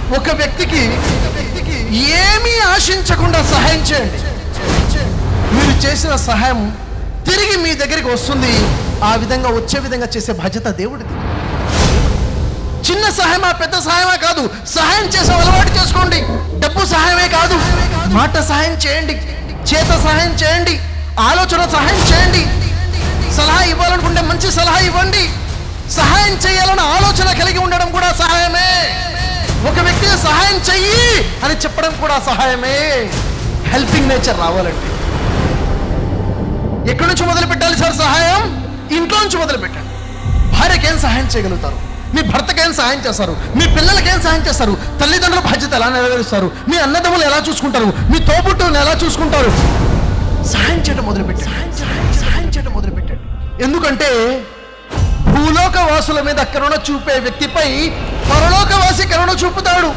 ఒక వ్యక్తికి ఏమీ ఆశించకుండా సహాయం చేయండి మీరు చేసిన సహాయం తిరిగి మీ దగ్గరికి వస్తుంది ఆ విధంగా వచ్చే విధంగా చేసే బాధ్యత దేవుడిది చిన్న సహాయమా పెద్ద సహాయమా కాదు సహాయం చేసే అలవాటు చేసుకోండి డబ్బు సహాయమే కాదు మాట సహాయం చేయండి చేత సహాయం చేయండి ఆలోచన సహాయం చేయండి సలహా ఇవ్వాలనుకుంటే మంచి సలహా ఇవ్వండి సహాయం చేయాలన్న ఆలోచన కలిగి ఉండడం కూడా సహాయమే ఒక వ్యక్తికి సహాయం చెయ్యి అని చెప్పడం కూడా సహాయమే హెల్పింగ్ నేచర్ రావాలండి ఎక్కడి నుంచి మొదలు పెట్టాలి సార్ సహాయం ఇంట్లో నుంచి మొదలు పెట్టండి భార్యకి ఏం సహాయం చేయగలుగుతారు మీ భర్తకి ఏం సహాయం చేస్తారు మీ పిల్లలకి ఏం సహాయం చేస్తారు తల్లిదండ్రుల బాధ్యత ఎలా నెరవేరుస్తారు మీ అన్నదమ్ములు ఎలా చూసుకుంటారు మీ తోబుట్టుని ఎలా చూసుకుంటారు సహాయం చేయడం మొదలు పెట్టండి సహాయం చేయడం మొదలు పెట్టండి ఎందుకంటే భూలోక వాసుల మీద కరుణ చూపే వ్యక్తిపై పరలోకవాసి కరుణ చూపుతాడు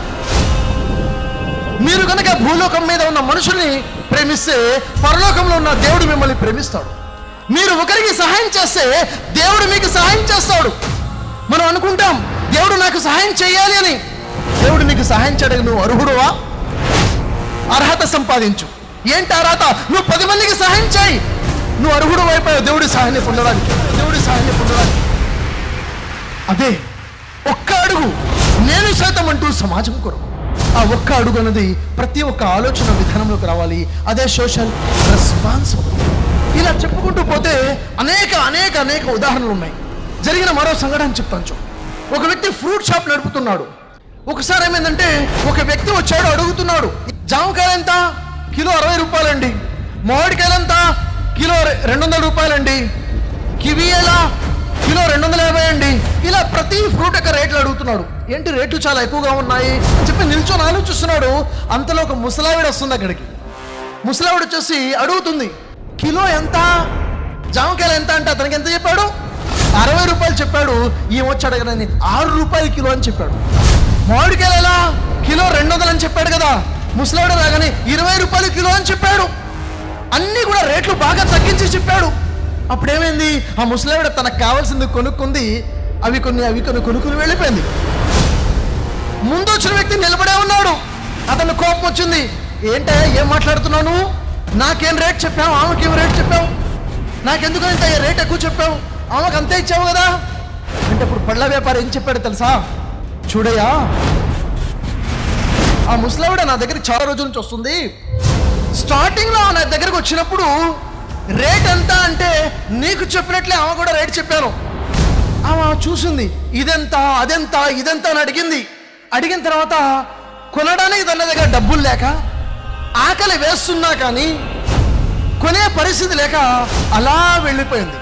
మీరు కనుక భూలోకం మీద ఉన్న మనుషుల్ని ప్రేమిస్తే పరలోకంలో ఉన్న దేవుడు మిమ్మల్ని ప్రేమిస్తాడు మీరు ఒకరికి సహాయం చేస్తే దేవుడు మీకు సహాయం చేస్తాడు మనం అనుకుంటాం దేవుడు నాకు సహాయం చేయాలి అని దేవుడు నీకు సహాయం చేయడానికి నువ్వు అర్హుడువా అర్హత సంపాదించు ఏంటి అర్హత నువ్వు పది మందికి సహాయం చేయి నువ్వు అర్హుడు అయిపోయావు దేవుడి సహాయాన్ని పొందడానికి దేవుడి సహాయాన్ని పొందడానికి అదే ఒక్క అడుగు నేను సైతం అంటూ సమాజం కొరకు ఆ ఒక్క అడుగు అన్నది ప్రతి ఒక్క ఆలోచన విధానంలోకి రావాలి అదే సోషల్ రెస్పాన్సిబుల్ ఇలా చెప్పుకుంటూ పోతే అనేక అనేక అనేక ఉదాహరణలు ఉన్నాయి జరిగిన మరో సంఘటన చెప్తాను చూ ఒక వ్యక్తి ఫ్రూట్ షాప్ నడుపుతున్నాడు ఒకసారి ఏమైందంటే ఒక వ్యక్తి వచ్చాడు అడుగుతున్నాడు జామకాయలు ఎంత కిలో అరవై రూపాయలండి మామిడికాయలు ఎంత కిలో రె- రెండు వందల రూపాయలండి కివి ఎలా కిలో రెండు వందల యాభై అండి ఇలా ప్రతి ఫ్రూట్ యొక్క రేట్లు అడుగుతున్నాడు ఏంటి రేట్లు చాలా ఎక్కువగా ఉన్నాయి అని చెప్పి నిల్చొని ఆలోచిస్తున్నాడు అంతలో ఒక ముసలావిడ వస్తుంది అక్కడికి ముసలావిడ వచ్చేసి అడుగుతుంది కిలో ఎంత జామకాయలు ఎంత అంటే అతనికి ఎంత చెప్పాడు అరవై రూపాయలు చెప్పాడు ఈమె వచ్చి అడగనని ఆరు రూపాయలు కిలో అని చెప్పాడు మామిడికాయలు ఎలా కిలో రెండు వందలు అని చెప్పాడు కదా ముసలావిడ రాగానే ఇరవై రూపాయలు కిలో అని చెప్పాడు అన్నీ కూడా రేట్లు బాగా తగ్గించి చెప్పాడు అప్పుడు ఏమైంది ఆ ముసలావిడ తనకు కావాల్సింది కొనుక్కుంది అవి కొన్ని అవి కొన్ని కొనుక్కుని వెళ్ళిపోయింది ముందు వచ్చిన వ్యక్తి నిలబడే ఉన్నాడు అతను కోపం వచ్చింది ఏంటే ఏం మాట్లాడుతున్నావు నువ్వు నాకేం రేట్ చెప్పావు ఆమెకి ఏం రేట్ చెప్పావు నాకెందుకు ఇంత రేట్ ఎక్కువ చెప్పావు ఆమెకు అంతే ఇచ్చావు కదా అంటే ఇప్పుడు పళ్ళ వ్యాపారి ఏం చెప్పాడు తెలుసా చూడయ్యా ఆ ముసలావిడ నా దగ్గర చాలా రోజుల నుంచి వస్తుంది స్టార్టింగ్ లో నా దగ్గరకు వచ్చినప్పుడు రేట్ ఎంత అంటే నీకు చెప్పినట్లే ఆమె కూడా రేట్ చెప్పాను ఆమె చూసింది ఇదెంత అదెంత ఇదెంత అని అడిగింది అడిగిన తర్వాత కొనడానికి తన దగ్గర డబ్బులు లేక ఆకలి వేస్తున్నా కానీ కొనే పరిస్థితి లేక అలా వెళ్ళిపోయింది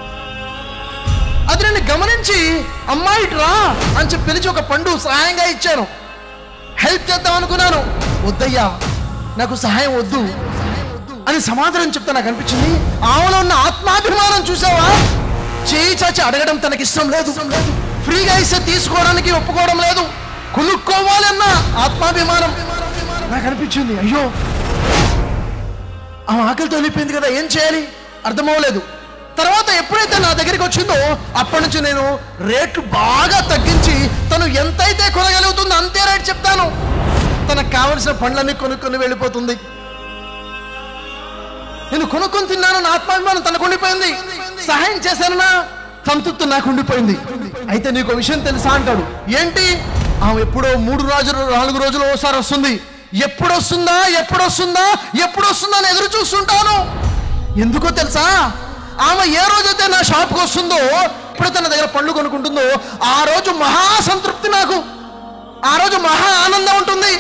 అది నేను గమనించి అమ్మాయి రా అని చెప్పి పిలిచి ఒక పండు సహాయంగా ఇచ్చాను హెల్ప్ చేద్దాం అనుకున్నాను వద్దయ్యా నాకు సహాయం వద్దు అని సమాధానం చెప్తే నాకు అనిపించింది ఆమెలో ఉన్న ఆత్మాభిమానం చూసావా చేయి చాచి అడగడం తనకి ఇష్టం లేదు ఫ్రీగా ఇస్తే తీసుకోవడానికి ఒప్పుకోవడం లేదు కొనుక్కోవాలన్న ఆత్మాభిమానం నాకు అనిపించింది అయ్యో ఆమె ఆకలితో వెళ్ళిపోయింది కదా ఏం చేయాలి అర్థమవ్వలేదు తర్వాత ఎప్పుడైతే నా దగ్గరికి వచ్చిందో అప్పటి నుంచి నేను రేట్లు బాగా తగ్గించి తను ఎంతైతే కొనగలుగుతుందో అంతే రేట్ చెప్తాను తనకు కావలసిన పండ్లన్నీ కొనుక్కొని వెళ్ళిపోతుంది నేను కొనుక్కొని తిన్నాను నా ఆత్మాభిమానం తనకు ఉండిపోయింది సహాయం చేశానన్నా సంతృప్తి నాకు ఉండిపోయింది అయితే నీకు విషయం తెలుసా అంటాడు ఏంటి ఆమె ఎప్పుడో మూడు రోజులు నాలుగు రోజులు ఓసారి వస్తుంది ఎప్పుడు వస్తుందా ఎప్పుడు వస్తుందా ఎప్పుడు వస్తుందా అని ఎదురు చూస్తుంటాను ఎందుకో తెలుసా ఆమె ఏ రోజైతే నా షాప్కి వస్తుందో ఎప్పుడు తన దగ్గర పండ్లు కొనుక్కుంటుందో ఆ రోజు మహా సంతృప్తి నాకు ఆ రోజు మహా ఆనందం ఉంటుంది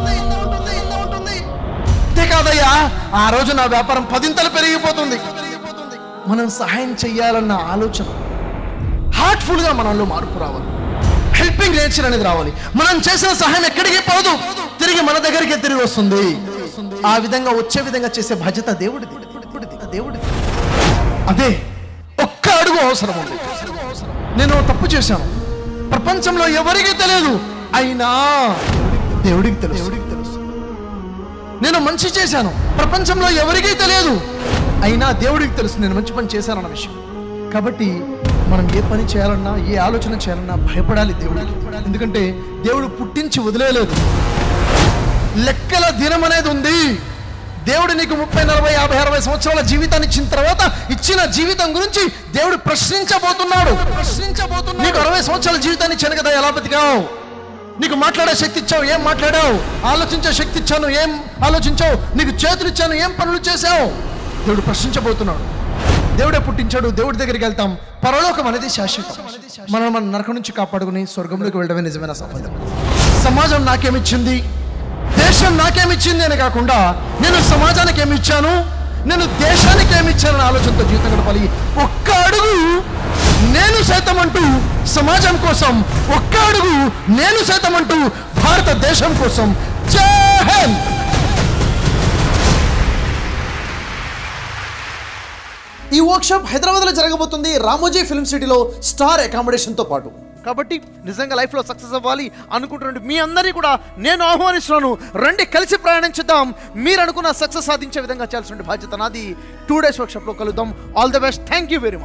అంతేకాదయ్యా ఆ రోజు నా వ్యాపారం పదింతలు పెరిగిపోతుంది మనం సహాయం చెయ్యాలన్న ఆలోచన హార్ట్ఫుల్ గా మనలో మార్పు రావాలి హెల్పింగ్ నేచర్ అనేది రావాలి మనం చేసిన సహాయం ఎక్కడికి పోదు తిరిగి మన దగ్గరికి తిరిగి వస్తుంది ఆ విధంగా వచ్చే విధంగా చేసే బాధ్యత దేవుడిది దేవుడిది అదే ఒక్క అడుగు అవసరం ఉంది నేను తప్పు చేశాను ప్రపంచంలో ఎవరికీ తెలియదు అయినా దేవుడికి తెలుసు దేవుడికి తెలుసు నేను మంచి చేశాను ప్రపంచంలో ఎవరికీ తెలియదు అయినా దేవుడికి తెలుసు నేను మంచి పని చేశానన్న విషయం కాబట్టి మనం ఏ పని చేయాలన్నా ఏ ఆలోచన చేయాలన్నా భయపడాలి దేవుడికి ఎందుకంటే దేవుడు పుట్టించి వదిలేయలేదు లెక్కల దినం అనేది ఉంది దేవుడు నీకు ముప్పై నలభై యాభై అరవై సంవత్సరాల జీవితాన్ని ఇచ్చిన తర్వాత ఇచ్చిన జీవితం గురించి దేవుడు ప్రశ్నించబోతున్నాడు ప్రశ్నించబోతున్నాడు నీకు అరవై సంవత్సరాల జీవితాన్ని ఇచ్చాను కదా ఎలా బతికావు నీకు మాట్లాడే శక్తి ఇచ్చావు ఏం మాట్లాడావు ఆలోచించే శక్తి ఇచ్చాను ఏం ఆలోచించావు నీకు చేతులు ఇచ్చాను ఏం పనులు చేశావు దేవుడు ప్రశ్నించబోతున్నాడు దేవుడే పుట్టించాడు దేవుడి దగ్గరికి వెళ్తాం పరలోకం అనేది శాశ్వతం మనం మన నరకం నుంచి కాపాడుకుని స్వర్గంలోకి వెళ్ళడమే నిజమైన సఫలం సమాజం నాకేమిచ్చింది దేశం నాకేమిచ్చింది అని కాకుండా నేను సమాజానికి ఏమి ఇచ్చాను నేను దేశానికి ఏమి ఇచ్చానని ఆలోచనతో జీవితం గడపాలి ఒక్క అడుగు నేను సైతం అంటూ సమాజం కోసం ఒక్క అడుగు నేను సైతం అంటూ భారతదేశం కోసం జై హింద్ ఈ వర్క్షాప్ హైదరాబాద్లో జరగబోతుంది రామోజీ ఫిల్మ్ సిటీలో స్టార్ అకామిడేషన్తో పాటు కాబట్టి నిజంగా లైఫ్లో సక్సెస్ అవ్వాలి అనుకుంటున్న మీ అందరినీ కూడా నేను ఆహ్వానిస్తున్నాను రండి కలిసి ప్రయాణించుదాం మీరు అనుకున్న సక్సెస్ సాధించే విధంగా చేయాల్సిన బాధ్యత నాది టూ డేస్ వర్క్షాప్లో కలుద్దాం all the best thank you very much